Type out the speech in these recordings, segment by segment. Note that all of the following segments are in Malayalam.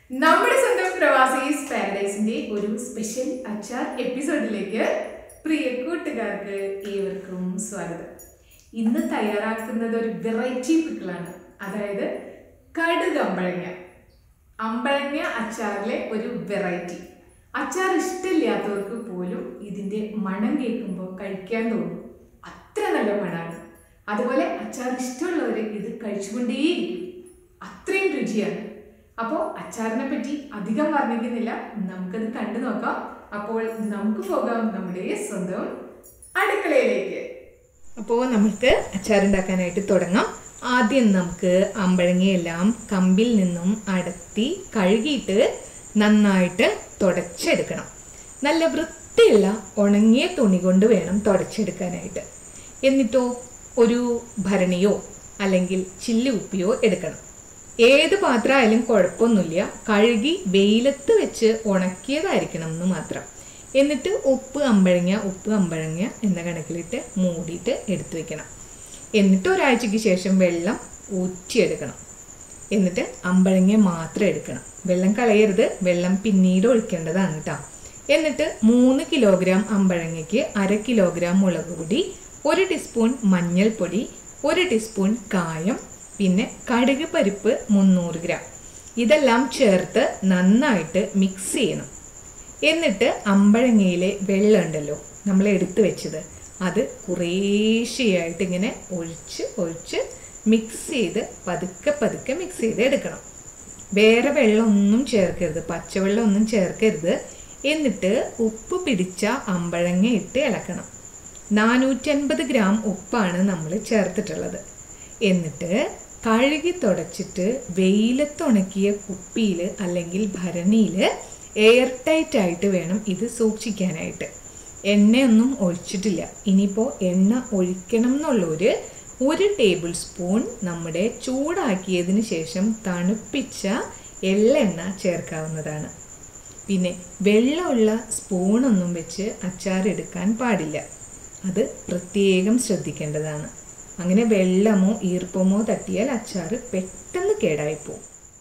നമ്മുടെ സ്വന്തം പ്രവാസീസ് പാരഡൈസിന്റെ ഒരു സ്പെഷ്യൽ അച്ചാർ എപ്പിസോഡിലേക്ക് പ്രിയ കൂട്ടുകാർക്ക് ഏവർക്കും സ്വാഗതം ഇന്ന് തയ്യാറാക്കുന്നത് ഒരു വെറൈറ്റി പിക്കിളാണ് അതായത് കടുക് അമ്പഴങ്ങ അമ്പഴങ്ങ അച്ചാറിലെ ഒരു വെറൈറ്റി അച്ചാർ ഇഷ്ടമില്ലാത്തവർക്ക് പോലും ഇതിന്റെ മണം കേൾക്കുമ്പോൾ കഴിക്കാൻ തോന്നും അത്ര നല്ല മണമാണ് അതുപോലെ അച്ചാർ ഇഷ്ടമുള്ളവർ ഇത് കഴിച്ചുകൊണ്ടേയിരിക്കും അത്രയും രുചിയാണ് അപ്പോൾ അച്ചാറിനെ പറ്റി അധികം വർണ്ണിക്കുന്നില്ല നമുക്കത് കണ്ടു നോക്കാം അപ്പോൾ നമുക്ക് പോകാം നമ്മുടെ സ്വന്തം അടുക്കളയിലേക്ക് അപ്പോൾ നമുക്ക് അച്ചാറുണ്ടാക്കാനായിട്ട് തുടങ്ങാം ആദ്യം നമുക്ക് അമ്പഴങ്ങയെല്ലാം കമ്പിൽ നിന്നും അടത്തി കഴുകിയിട്ട് നന്നായിട്ട് തുടച്ചെടുക്കണം നല്ല വൃത്തിയുള്ള ഉണങ്ങിയ തുണി കൊണ്ട് വേണം തുടച്ചെടുക്കാനായിട്ട് എന്നിട്ടോ ഒരു ഭരണിയോ അല്ലെങ്കിൽ ചില്ലി ഉപ്പിയോ എടുക്കണം ഏത് പാത്രമായാലും കുഴപ്പമൊന്നുമില്ല കഴുകി വെയിലത്ത് വെച്ച് ഉണക്കിയതായിരിക്കണം എന്ന് മാത്രം എന്നിട്ട് ഉപ്പ് അമ്പഴങ്ങ ഉപ്പ് അമ്പഴങ്ങ എന്ന കണക്കിലിട്ട് മൂടിയിട്ട് എടുത്തു വെക്കണം എന്നിട്ട് ഒരാഴ്ചയ്ക്ക് ശേഷം വെള്ളം ഊറ്റിയെടുക്കണം എന്നിട്ട് അമ്പഴങ്ങ മാത്രം എടുക്കണം വെള്ളം കളയരുത് വെള്ളം പിന്നീട് ഒഴിക്കേണ്ടതാണ് കേട്ടോ എന്നിട്ട് മൂന്ന് കിലോഗ്രാം അമ്പഴങ്ങയ്ക്ക് അര കിലോഗ്രാം മുളക് പൊടി ഒരു ടീസ്പൂൺ മഞ്ഞൾപ്പൊടി ഒരു ടീസ്പൂൺ കായം പിന്നെ കടുക് പരിപ്പ് മുന്നൂറ് ഗ്രാം ഇതെല്ലാം ചേർത്ത് നന്നായിട്ട് മിക്സ് ചെയ്യണം എന്നിട്ട് അമ്പഴങ്ങയിലെ വെള്ളം ഉണ്ടല്ലോ നമ്മൾ എടുത്തു വെച്ചത് അത് കുറേശ്ശെയായിട്ട് ഇങ്ങനെ ഒഴിച്ച് ഒഴിച്ച് മിക്സ് ചെയ്ത് പതുക്കെ പതുക്കെ മിക്സ് ചെയ്ത് എടുക്കണം വേറെ വെള്ളമൊന്നും ചേർക്കരുത് പച്ചവെള്ളം ഒന്നും ചേർക്കരുത് എന്നിട്ട് ഉപ്പ് പിടിച്ച അമ്പഴങ്ങ ഇട്ട് ഇളക്കണം നാനൂറ്റൻപത് ഗ്രാം ഉപ്പാണ് നമ്മൾ ചേർത്തിട്ടുള്ളത് എന്നിട്ട് കഴുകി തുടച്ചിട്ട് വെയിലത്തുണക്കിയ കുപ്പിയിൽ അല്ലെങ്കിൽ ഭരണിയിൽ എയർ ടൈറ്റ് ആയിട്ട് വേണം ഇത് സൂക്ഷിക്കാനായിട്ട് എണ്ണയൊന്നും ഒഴിച്ചിട്ടില്ല ഇനിയിപ്പോൾ എണ്ണ ഒഴിക്കണം എന്നുള്ളൊരു ഒരു ടേബിൾ സ്പൂൺ നമ്മുടെ ചൂടാക്കിയതിന് ശേഷം തണുപ്പിച്ച എള്ളെണ്ണ ചേർക്കാവുന്നതാണ് പിന്നെ വെള്ളമുള്ള സ്പൂണൊന്നും വെച്ച് അച്ചാർ എടുക്കാൻ പാടില്ല അത് പ്രത്യേകം ശ്രദ്ധിക്കേണ്ടതാണ് അങ്ങനെ വെള്ളമോ ഈർപ്പമോ തട്ടിയാൽ അച്ചാർ പെട്ടെന്ന് കേടായിപ്പോവും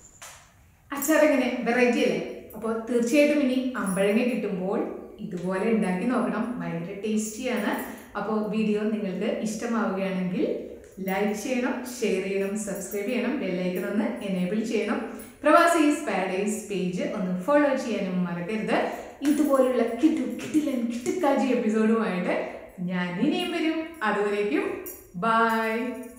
അച്ചാർ എങ്ങനെ വെറൈറ്റി അല്ലേ അപ്പോൾ തീർച്ചയായിട്ടും ഇനി അമ്പഴങ്ങ കിട്ടുമ്പോൾ ഇതുപോലെ ഉണ്ടാക്കി നോക്കണം ഭയങ്കര ടേസ്റ്റിയാണ് അപ്പോൾ വീഡിയോ നിങ്ങൾക്ക് ഇഷ്ടമാവുകയാണെങ്കിൽ ലൈക്ക് ചെയ്യണം ഷെയർ ചെയ്യണം സബ്സ്ക്രൈബ് ചെയ്യണം ബെല്ലൈക്കൺ ഒന്ന് എനേബിൾ ചെയ്യണം പ്രവാസീസ് പാരഡൈസ് പേജ് ഒന്ന് ഫോളോ ചെയ്യാനും മറക്കരുത് ഇതുപോലുള്ള കിട്ടു കിട്ടിലൻ കിട്ടുക്കാജി എപ്പിസോഡുമായിട്ട് ഞാൻ ഇനിയും വരും അതുവരേക്കും ബൈ